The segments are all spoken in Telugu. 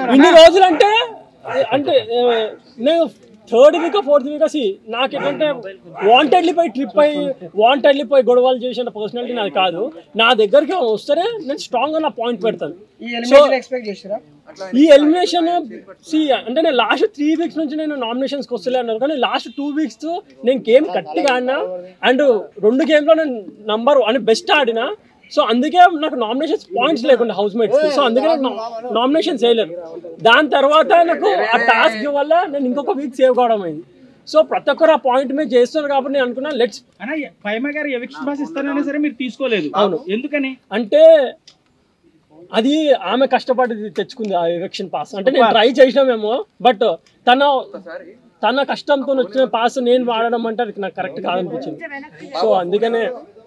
ఇన్ని రోజులు అంటే అంటే ఏ, నేను థర్డ్ వీక్ ఫోర్త్ వీక్ సి నాకు ఏంటంటే వాంటెడ్లీ పోయి ట్రిప్ అయ్యి వాంటెడ్లీ పోయి గొడవలు చేసిన పర్సనాలిటీ నాది కాదు నా దగ్గరికి వస్తేనే నేను స్ట్రాంగ్ గా నా పాయింట్ పెడతాను ఈ ఎలిమినేషన్ ఎక్స్పెక్ట్ చేస్తారా ఈ ఎలిమినేషన్ సి అంటే నేను లాస్ట్ త్రీ వీక్స్ నుంచి నేను నామినేషన్స్కి వస్తలే అన్నారు కానీ లాస్ట్ టూ వీక్స్ నేను గేమ్ గట్టిగా ఆడినా అండ్ రెండు గేమ్లో నేను నంబర్ అని బెస్ట్ ఆడినా సో అందుకే నాకు నామినేషన్స్ పాయింట్స్ లేకుండా హౌస్ మేట్స్ సో అందుకే నాకు నామినేషన్ చేయలేరు దాని తర్వాత నాకు ఆ టాస్క్ వల్ల నేను ఇంకొక వీక్ సేవ్ కావడం అయింది సో ప్రతి ఒక్కరు ఆ పాయింట్ మీద చేస్తున్నారు కాబట్టి నేను అనుకున్నా లెట్స్ అన్న పైమ గారు ఎవిక్షన్ పాస్ ఇస్తానైనా సరే మీరు తీసుకోలేదు అవును ఎందుకని అంటే అది ఆమె కష్టపడి తెచ్చుకుంది ఆ ఎలక్షన్ పాస్ అంటే నేను ట్రై చేసినామేమో బట్ తన తన కష్టంతో వచ్చిన పాస్ నేను వాడడం అంటే అది నాకు కరెక్ట్ కాదనిపించింది సో అందుకనే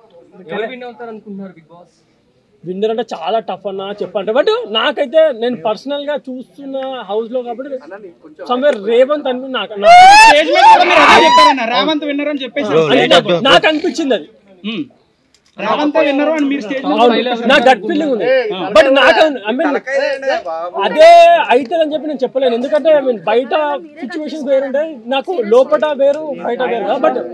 విన్నర్ అంటే చాలా టఫ్ అన్న చెప్పంటే బట్ నాకైతే నేను పర్సనల్ గా చూస్తున్న హౌస్ లో కాబట్టి సమ్వేర్ రేవంత్ అని నాకు నా- స్టేజ్ మీద కూడా మీరు అదే చెప్పారన్న రేవంత్ విన్నర్ అని చెప్పేసి అంటే నాకు- నాకు అనిపించింది అది ఉమ్. రేవంత్ విన్నర్ అని మీరు స్టేజ్ మీద అవును, నా గట్ ఫీలింగ్ ఉంది బట్ నాకు ఐ మీన్ అదే అయితే అని చెప్పి నేను చెప్పలేను ఎందుకంటే ఐ మీన్ బయట సిచ్యువేషన్స్ వేరుంటే నాకు లోపల వేరు బయట వేరు కదా బట్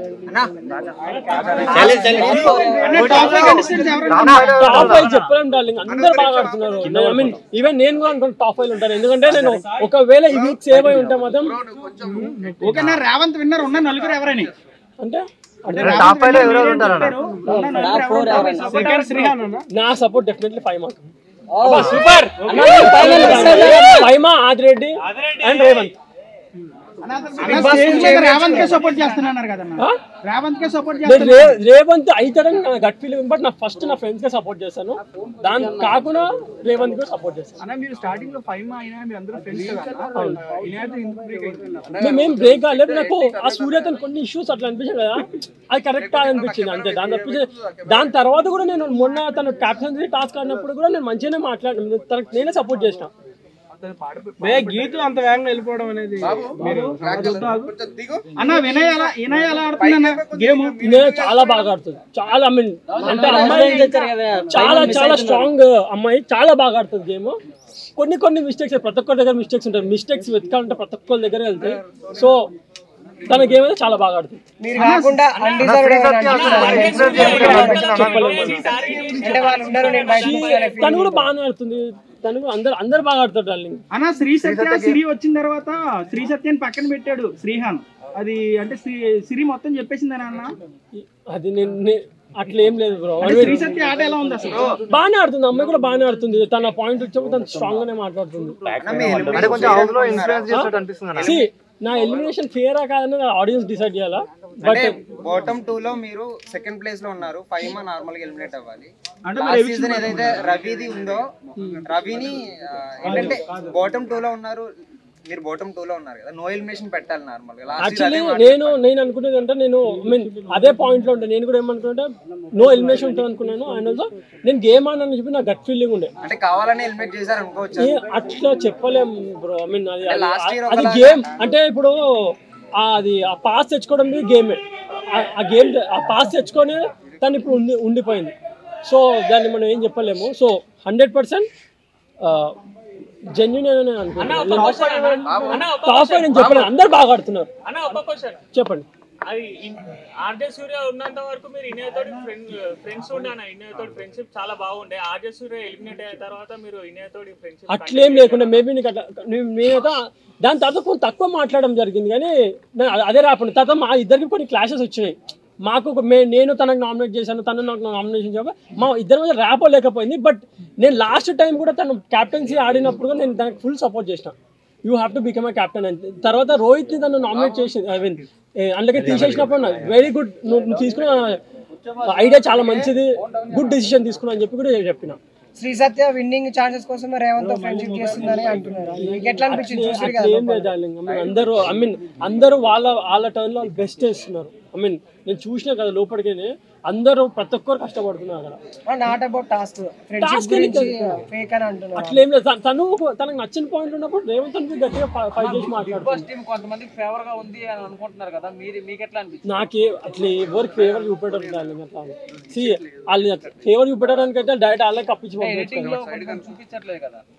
అన్న టాప్ ఫైవ్ కంటెస్టెంట్స్ ఎవరైనా టాప్ ఫైవ్ చెప్పలేం డార్లింగ్ అందరు బాగా ఆడుతున్నారు ఐ మీన్ ఈవెన్ నేను కూడా అనుకున్న టాప్ ఫైవ్ ఉంటాను ఎందుకంటే నేను ఒకవేళ ఈ వీక్ సేవ్ అయి ఉంటే మాత్రం ఓకేనా రేవంత్ విన్నర్ ఉన్న నలుగురు ఎవరని అంటే అంటే టాప్ ఫైవ్ లో ఎవరెవరు ఉంటారు సెకండ్ శ్రీహాన్ అన్న నా support definitely five mark super five మా ఆదిరెడ్డి అండ్ రేవంత్ అన్న స్టేజ్ మీద రేవంత్ కే సపోర్ట్ చేస్తున్నారు కదన్న ఆ? రేవంత్ కే సపోర్ట్ నేను చేస్తున్నారు రే- రేవంత్ అవుతాడని నా గట్ ఫీలింగ్ బట్ నా ఫస్ట్ నా ఫ్రెండ్స్ గా సపోర్ట్ చేస్తాను దాని కాకుండా రేవంత్ గా సపోర్ట్ చేస్తాను అన్న మీరు స్టార్టింగ్ లో ఫైవ్ అయినా మీరు అందరూ ఫ్రెండ్స్ కదా ఇనాయత్ ఎందుకు బ్రేక్ అయింది మేమేం బ్రేక్ కాలేదు నాకు ఆ సూర్యతో కొన్ని ఇష్యూస్ అట్లా అనిపించింది కదా అది కరెక్ట్ అనిపించింది అంతే దాని తప్పించి దాని తర్వాత కూడా నేను మొన్న తను క్యాప్టెన్సీ టాస్క్ ఆడినప్పుడు కూడా నేను మంచిగానే మాట్లాడాను తనకు నేనే సపోర్ట్ చేసిన గీతు అంత వేగంగా వెళ్ళిపోవడం అనేది అన్న వినయ్ ఎలా వినయ్ ఎలా ఆడుతుందన్న గేమ్ నేను చాలా బాగా ఆడుతుంది చాలా ఐ మీన్ అంటే అమ్మాయి చాలా చాలా స్ట్రాంగ్ అమ్మాయి చాలా బాగా ఆడుతుంది గేమ్ కొన్ని కొన్ని మిస్టేక్స్ ప్రతి ఒక్కరి దగ్గర మిస్టేక్స్ ఉంటాయి మిస్టేక్స్ వెతకాలంటే ప్రతి ఒక్కరి దగ్గర వెళ్తాయి సో తన గేమ్ అయితే చాలా బాగా ఆడుతుంది మీరు కాకుండా undeserved ఎవరైనా అంటున్నారా? అంటే వాళ్ళు ఉండరు నేను బయట కూర్చోలే తను కూడా బాగానే ఆడుతుంది తను కూడా అందరు అందరు బాగా ఆడుతారు డార్లింగ్ అన్న శ్రీ సత్య సిరి వచ్చిన తర్వాత శ్రీ సత్యాన్ని పక్కన పెట్టాడు శ్రీహాన్ అది అంటే శ్రీ- సిరి మొత్తం చెప్పేసిందని అన్న అది నేను నే- అట్లా ఏం లేదు బ్రో అంటే శ్రీ సత్య ఆట ఎలా ఉంది అసలు బాగానే ఆడుతుంది అమ్మాయి కూడా బాగానే ఆడుతుంది తన పాయింట్ వచ్చినప్పుడు తను స్ట్రాంగ్ గానే మాట్లాడుతుంది See, నా ఎలిమినేషన్ ఫేరా కాదని ఆడియన్స్ డిసైడ్ చేయాలా బట్ బాటమ్ టూ లో మీరు సెకండ్ ప్లేస్ లో ఉన్నారు ఫైవ్ మా నార్మల్ గా ఎలిమినేట్ అవ్వాలి అంటే లాస్ట్ సీజన్ ఏదైతే రవిది ఉందో రవిని ఆ, ఏంటంటే బాటమ్ టూ లో ఉన్నారు మీరు బాటమ్ టూ లో ఉన్నారు కదా నో ఎలిమినేషన్ పెట్టాలి నార్మల్ గా లాస్ట్ యాక్చువల్లీ నేను నేను అనుకునేది అంటే నేను మీన్ అదే పాయింట్ లో ఉండే నేను కూడా ఏమనుకుంటే నో ఎలిమినేషన్ ఉంటుంది అనుకున్నాను అండ్ ఆల్సో నేను గేమ్ ఆడని చెప్పి నా గట్ ఫీలింగ్ ఉండే అంటే కావాలని ఎలిమినేట్ చేశారు అనుకోవచ్చు ఏ అట్లా చెప్పలేం బ్రో ఐ మీన్ అది అది- last year అది ఒకలాగా- గేమ్ అంటే ఇప్పుడు ఆ అది ఆ పాస్ తెచ్చుకోవడం గేమే ఆ గేమ్ ఆ పాస్ తెచ్చుకొని తను ఇప్పుడు ఉండి ఉండిపోయింది సో దాన్ని మనం ఏం చెప్పలేము సో హండ్రెడ్ పర్సెంట్ జెన్యున్ అనుకుంటున్నాను టాప్ ఫైవ్ నేను చెప్పలేను అందరు బాగా ఆడుతున్నారు అన్న ఒక క్వశ్చన్ చెప్పండి అది ఆర్జే సూర్య ఉన్నంత వరకు మీరు ఇన్నయ్య తోటి ఫ్రెండ్ ఫ్రెండ్స్ ఉండే అన్న ఇన్నయ్య తోటి ఫ్రెండ్షిప్ చాలా బాగుండే ఆర్జే సూర్య ఎలిమినేట్ అయిన తర్వాత మీరు ఇన్నయ్య తోటి ఫ్రెండ్షిప్ అట్లేం లేకుండా మేబీ నీకు అట్లా నీ- నేనైతే దాని తర్వాత కొంచెం తక్కువ మాట్లాడడం జరిగింది కానీ నేను అ- అదే రాకుండా తర్వాత మా ఇద్దరికి కొన్ని క్లాషెస్ వచ్చినాయి మాకు ఒక- మే నేను తనకు నామినేట్ చేశాను తను నాకు నామినేషన్ చెప్ప మా ఇద్దరి మధ్య ర్యాప్ లేకపోయింది బట్ నేను లాస్ట్ టైం కూడా తను క్యాప్టెన్సీ ఆడినప్పుడు కూడా నేను దానికి ఫుల్ సపోర్ట్ చేసిన you have to become a captain అని తర్వాత రోహిత్ ని తను నామినేట్ చేసి ఐ మీన్ అందుకే తీసేసినప్పుడు వెరీ గుడ్ నువ్వు నువ్వు తీసుకున్న ఐడియా చాలా మంచిది గుడ్ డెసిషన్ తీసుకున్నా అని చెప్పి కూడా చెప్పిన శ్రీ సత్య విన్నింగ్ ఛాన్సెస్ కోసం రేవంత్ ఫ్రెండ్షిప్ చేస్తుందని అంటున్నారు మీకు ఎట్లా అనిపించింది చూసారు అట్లా ఏం లేదు darling. I mean, అందరూ ఐ మీన్ అందరూ వాళ్ళ వాళ్ళ టర్న్ లో బెస్ట్ చేస్తున్నారు ఐ మీన్ నేను చూసిన కదా లోపలికి అందరూ ప్రతి ఒక్కరు కష్టపడుతున్నారు అక్కడ not about task friendship Task గురించి ఏంటి? ఫేక్ అని అంటున్నారు అట్లా ఏం లేదు తను- తను తనకు నచ్చిన పాయింట్ ఉన్నప్పుడు రేవంత్ తనకి గట్టిగా ఫైట్ చేసి మాట్లాడుతుంది టీం కొంతమందికి ఫేవర్ గా ఉంది అని అనుకుంటున్నారు కదా మీరు మీకు ఎట్లా అనిపించింది నాకే అట్లా ఎవరికి ఫేవర్ చూపెట్టడం darling అట్లా సి వాళ్ళు ఫేవర్ చూపెట్టడానికి అయితే డైరెక్ట్ వాళ్ళకి కప్పించి పంపించారు లో కొన్ని కొన్ని చూపించట్లేదు కదా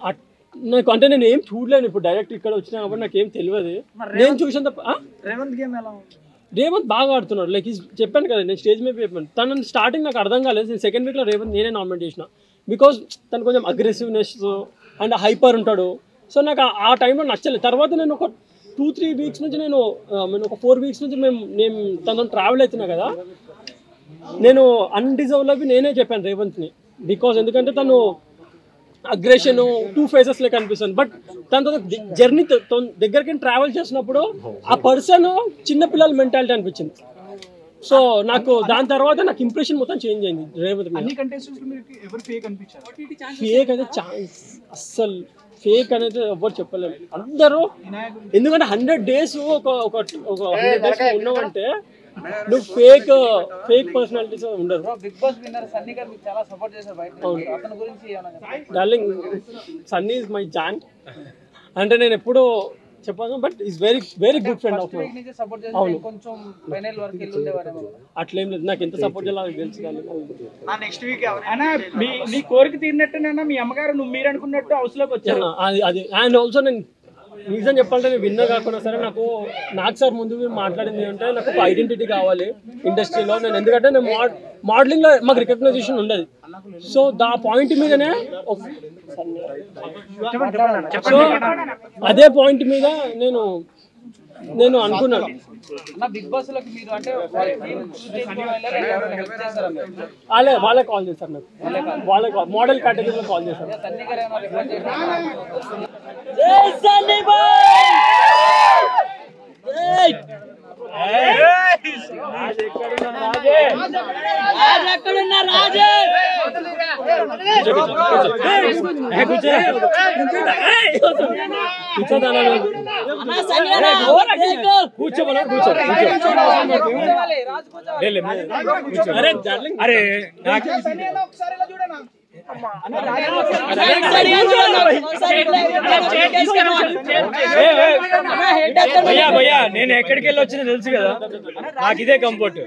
నాకు అంటే నేను ఏం చూడలేను ఇప్పుడు డైరెక్ట్ ఇక్కడ వచ్చినా కాబట్టి నాకు ఏం తెలియదు నేను చూసిన తప్ప ఆ? రేవంత్ గేమ్ ఎలా ఉంది రేవంత్ బాగా ఆడుతున్నాడు లైక్ చెప్పాను కదా నేను స్టేజ్ మీద చెప్పాను తను స్టార్టింగ్ నాకు అర్థం కాలేదు నేను సెకండ్ వీక్లో రేవంత్ నేనే నామినేట్ చేసిన బికాజ్ తను కొంచెం అగ్రెసివ్నెస్ అండ్ హైపర్ ఉంటాడు సో నాకు ఆ- ఆ టైంలో నచ్చలేదు తర్వాత నేను ఒక టూ త్రీ వీక్స్ నుంచి నేను ఆ, నేను ఒక ఫోర్ వీక్స్ నుంచి మేము నేను తనతో ట్రావెల్ అవుతున్నా కదా నేను అన్డిజర్వ్లవి నేనే చెప్పాను రేవంత్ని బికాజ్ ఎందుకంటే తను అగ్రెషన్ టూ ఫేసెస్ లెక్క అనిపిస్తుంది బట్ తనతో జర్నీ దగ్గరికి ట్రావెల్ చేసినప్పుడు ఆ పర్సన్ చిన్న పిల్లల మెంటాలిటీ అనిపించింది సో నాకు దాని తర్వాత నాకు ఇంప్రెషన్ మొత్తం చేంజ్ అయింది రేవంత్ మీద కంటెస్టెంట్స్ మీకు ఎవరు ఫేక్ అనిపించారు ఫేక్ అయితే ఛాన్స్ అస్సలు ఫేక్ అనేది ఎవ్వరు చెప్పలేము అందరూ ఎందుకంటే హండ్రెడ్ డేస్ ఒక ఒక ఒక హండ్రెడ్ డేస్ ఉన్నావంటే నువ్వు ఫేక్ ఫేక్ పర్సనాలిటీస్ ఉండదు బిగ్ బాస్ విన్నర్ సన్నీ గారు మీకు చాలా సపోర్ట్ చేశారు బయట నుంచి. అతని గురించి ఏమన్నా చెప్పండి. డార్లింగ్ సన్నీ ఇస్ మై జాన్ అంటే నేను ఎప్పుడూ చెప్పాను but is very very good friend of my week నుంచి సపోర్ట్ చేస్తే కొంచెం ఫైనల్ వరకు వెళ్ళి ఉండేవారేమో అట్లేం లేదు నాకు ఎంత సపోర్ట్ చేయాలో నాకు తెలుసు కానీ నెక్స్ట్ వీక్ అన్న మీ నీ కోరిక తీరినట్టేనా మీ అమ్మగారు నువ్వు మీరు అనుకున్నట్టు హౌస్ లోకి వచ్చారు అది అది అండ్ ఆల్సో నేను రీజన్ చెప్పాలంటే నేను విన్నర్ కాకుండా సరే నాకు నాకు సార్ ముందు మీరు మాట్లాడింది అంటే నాకు ఒక ఐడెంటిటీ కావాలి ఇండస్ట్రీలో నేను ఎందుకంటే నేను మోడ్ మోడలింగ్లో మాకు రికగ్నైజేషన్ ఉండదు సో దా పాయింట్ మీదనే ఒక- సో అదే పాయింట్ మీద నేను నేను అనుకున్నాను అన్న బిగ్ బాస్ లోకి మీరు అంటే వాళ్ళ team choose చేసుకుని వెళ్ళారా? ఎవరైనా help చేశారా మీరు? వాళ్ళే వాళ్ళే కాల్ చేశారు నాకు వాళ్ళే మోడల్ కేటగిరీలో కాల్ చేశారు సన్నీ గారు ఏమైనా రిఫర్ చేశారా? కూర్చోమన్నా కూర్చో కూర్చోవాలి, రాజు కూర్చోవాలి. అరే డార్లింగ్ అరే ఒకసారి ఇలా చూడనా భయ్యా భయ్యా నేను ఎక్కడికి వెళ్ళి వచ్చినా తెలుసు కదా నాకు ఇదే కంఫర్ట్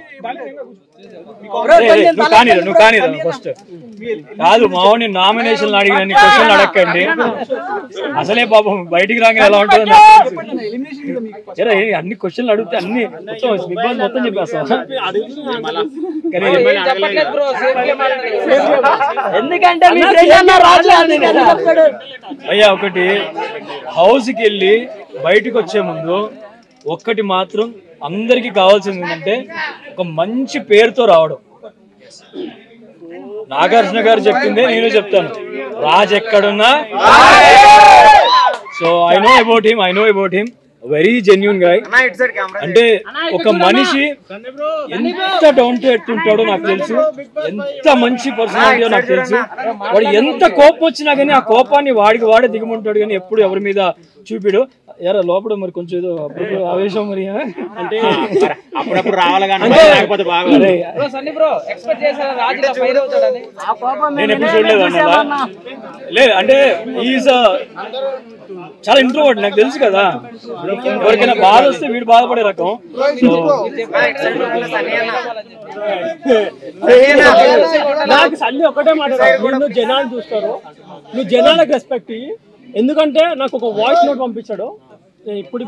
నువ్వు కానిరా నువ్వు కానిరా ఫస్ట్ కాదు మావాడిని నామినేషన్ అడిగిన క్వశ్చన్ అడగండి అసలే పాపం బయటికి రాగానే ఎలా ఉంటుందో నాకు తెలుసు. ఎరా, ఏ, అన్ని క్వశ్చన్లు అడిగితే అన్ని మొత్తం బిగ్ బాస్ మొత్తం చెప్పేస్తాం కానీ ఏం చెప్పట్లేదు బ్రో సేఫ్ గేమ్ ఆడండి. ఎందుకంటే మీ ఫ్రెండ్ అన్న రాజు అందుకే చెప్తాడు అయ్యా ఒకటి హౌస్కి వెళ్ళి బయటకు వచ్చే ముందు ఒక్కటి మాత్రం అందరికి కావాల్సింది ఏంటంటే ఒక మంచి పేరుతో రావడం నాగార్జున గారు చెప్పిందే నేను చెప్తాను రాజ్ ఎక్కడున్నా so I know about him I know about him very genuine guy ఇటు సైడ్ కెమెరా అంటే ఒక మనిషి ఎంత డౌన్ టు ఎర్త్ ఉంటాడో నాకు తెలుసు ఎంత మంచి పర్సనాలిటీ నాకు తెలుసు వాడు ఎంత కోపం వచ్చినా కానీ ఆ కోపాన్ని వాడికి వాడే దిగమంటాడు కానీ ఎప్పుడు ఎవరి మీద చూపిడు ఎరా లోపల మరి కొంచెం ఏదో అప్పుడు ఆవేశం మరి ఆ? అంటే అప్పుడప్పుడు రావాలి కానీ అంటే లేకపోతే బాగా అరే, బ్రో సన్నీ బ్రో ఎక్స్పెక్ట్ చేశారా రాజు ఇలా ఫైర్ అవుతాడని నేను ఎప్పుడు చూడలేదు అన్నదా లేదు అంటే ఈజ్ చాలా ఇంట్రోవర్ట్ నాకు తెలుసు కదా ఎవరికైనా బాధ వస్తే వీడు బాధపడే రకం సో నాకు సన్ని ఒకటే మాట నిన్ను జనాలు చూస్తారు నువ్వు జనాలకు రెస్పెక్ట్ ఇయ్యి ఎందుకంటే నాకు ఒక వాయిస్ నోట్ పంపించాడు నేను ఇప్పుడు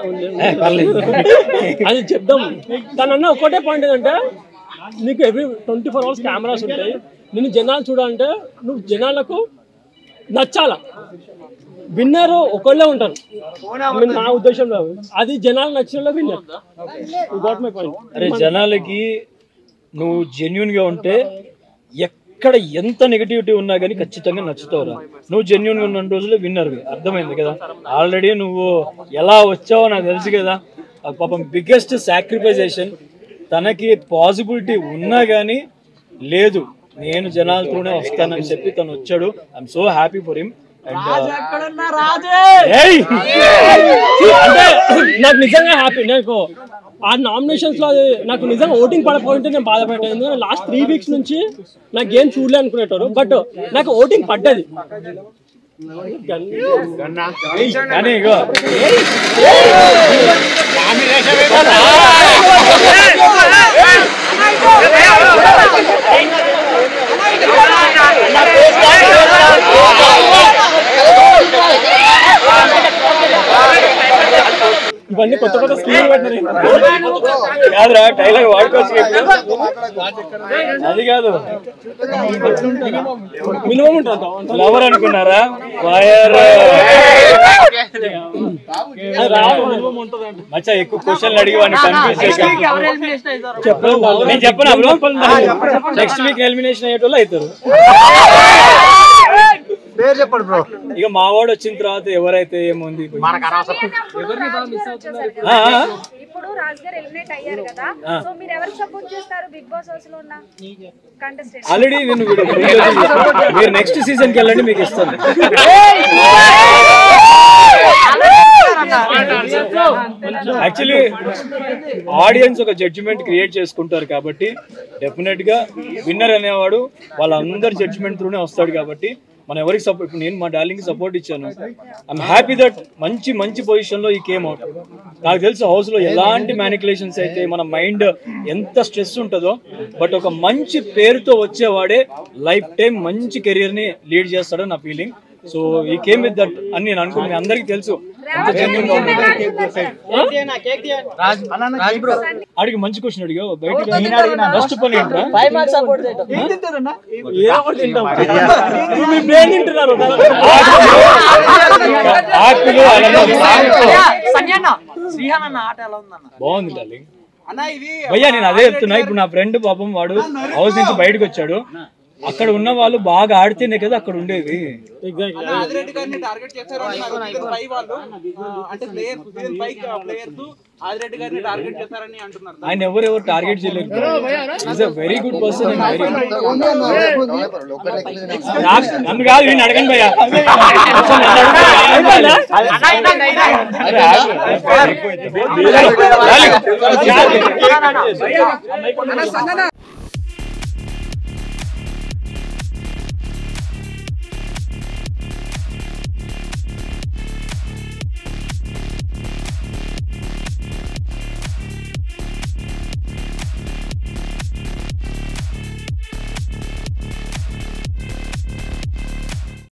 అది చెప్దాం తను అన్న ఒకటే పాయింట్ ఏంటంటే నీకు every twenty four hours cameras ఉంటాయి నిన్ను జనాలు చూడాలంటే నువ్వు జనాలకు నచ్చాల విన్నర్ ఒకళ్ళే ఉంటారు I mean, నా ఉద్దేశంలో అది జనాలు నచ్చిన విన్నర్ గాట్ మై పాయింట్ అరే జనాలకి నువ్వు జెన్యున్ గా ఉంటే ఎక్కడ ఎంత నెగిటివిటీ ఉన్నా కానీ ఖచ్చితంగా నచ్చుతావురా నువ్వు జెన్యున్ గా ఉన్న రోజులు విన్నర్వి అర్థమైంది కదా ఆల్రెడీ నువ్వు ఎలా వచ్చావో నాకు తెలుసు కదా ఆ పాపం బిగ్గెస్ట్ సాక్రిఫైజేషన్ తనకి పాసిబిలిటీ ఉన్నా కానీ లేదు నేను జనాలతోనే వస్తానని చెప్పి తను వచ్చాడు I'm so happy for him and అంటే నాకు నిజంగా హ్యాపీ నాకు ఆ నామినేషన్స్ లో అది నాకు నిజంగా ఓటింగ్ పడకపోయింటే నేను బాధపడ్డాను ఎందుకంటే లాస్ట్ త్రీ వీక్స్ నుంచి నాకు గేమ్ చూడలే అనుకునేటారు బట్ నాకు ఓటింగ్ పడ్డది కానీ ఇగో ఆ ఇవన్నీ కొత్త కొత్త స్కీమ్ పెట్టినారు కాదురా డైలాగ్ వాడుకోవచ్చు అది కాదు మినిమం ఉంటుంది లవర్ అనుకున్నారా ఫైర్ మచ్చా ఎక్కువ క్వశ్చన్లు అడిగి వాడిని కన్ఫ్యూజ్ నేను చెప్పను బ్రో నెక్స్ట్ వీక్ ఎలిమినేషన్ అయ్యేటోళ్ళు అవుతారు పేరు చెప్పండి బ్రో ఇక మా వాడు వచ్చిన తర్వాత ఎవరైతే ఏముంది ఆ, ఆ. ఇప్పుడు రాజ్ గారు ఎలిమినేట్ అయ్యారు కదా సో మీరు ఎవరికి సపోర్ట్ చేస్తారు బిగ్ బాస్ హౌస్ లో ఉన్న కంటెస్టెంట్ ఆల్రెడీ నేను వీడు మీరు నెక్స్ట్ సీజన్ కి వెళ్ళండి మీకు ఇస్తాను యాక్చువల్లీ ఆడియన్స్ ఒక జడ్జిమెంట్ క్రియేట్ చేసుకుంటారు కాబట్టి డెఫినెట్ గా విన్నర్ అనేవాడు వాళ్ళందరి జడ్జిమెంట్ త్రూనే వస్తాడు కాబట్టి మనం ఎవరికి సపోర్ట్ ఇప్పుడు నేను మా డార్లింగ్ సపోర్ట్ ఇచ్చాను ఐఎమ్ హ్యాపీ దట్ మంచి మంచి పొజిషన్ లో ఈ కేమ్ అవుట్ నాకు తెలుసు హౌస్ లో ఎలాంటి మ్యానికులేషన్స్ అయితే మన మైండ్ ఎంత స్ట్రెస్ ఉంటుందో బట్ ఒక మంచి పేరుతో వచ్చేవాడే లైఫ్ టైం మంచి కెరియర్ ని లీడ్ చేస్తాడని నా feeling so he came with that అని నేను అనుకుంటున్నాను మీ అందరికీ తెలుసు ఎంత genuine గా ఉంటుందో. అడిగి మంచి క్వశ్చన్ అడిగా బయట ఫస్ట్ పని ఏంట్రా ఏదో ఒకటి తింటాం నువ్వు మీ బ్రెయిన్ తింటున్నారు ఆకులు అలానే శ్రీహాన్ అన్న ఆట ఎలా ఉందన్న బాగుంది డార్లింగ్ అన్న ఇది భయ్యా నేను అదే చెప్తున్నా ఇప్పుడు నా ఫ్రెండ్ పాపం వాడు హౌస్ నుంచి బయటకు వచ్చాడు అక్కడ ఉన్న వాళ్ళు బాగా ఆడితేనే కదా అక్కడ ఉండేది అన్న ఆదిరెడ్డి గారిని టార్గెట్ చేశారు అంటున్నారు సీజన్ ఫైవ్ వాళ్ళు ఆ, అంటే players season five players Adireddy గారిని టార్గెట్ చేశారని అంటున్నారు ఆయన ఎవరెవరు టార్గెట్ చేయలేరు is a very good person and very నన్ను కాదు నేను అడగండి భయ్యా అయిపోయిందా? డార్లింగ్.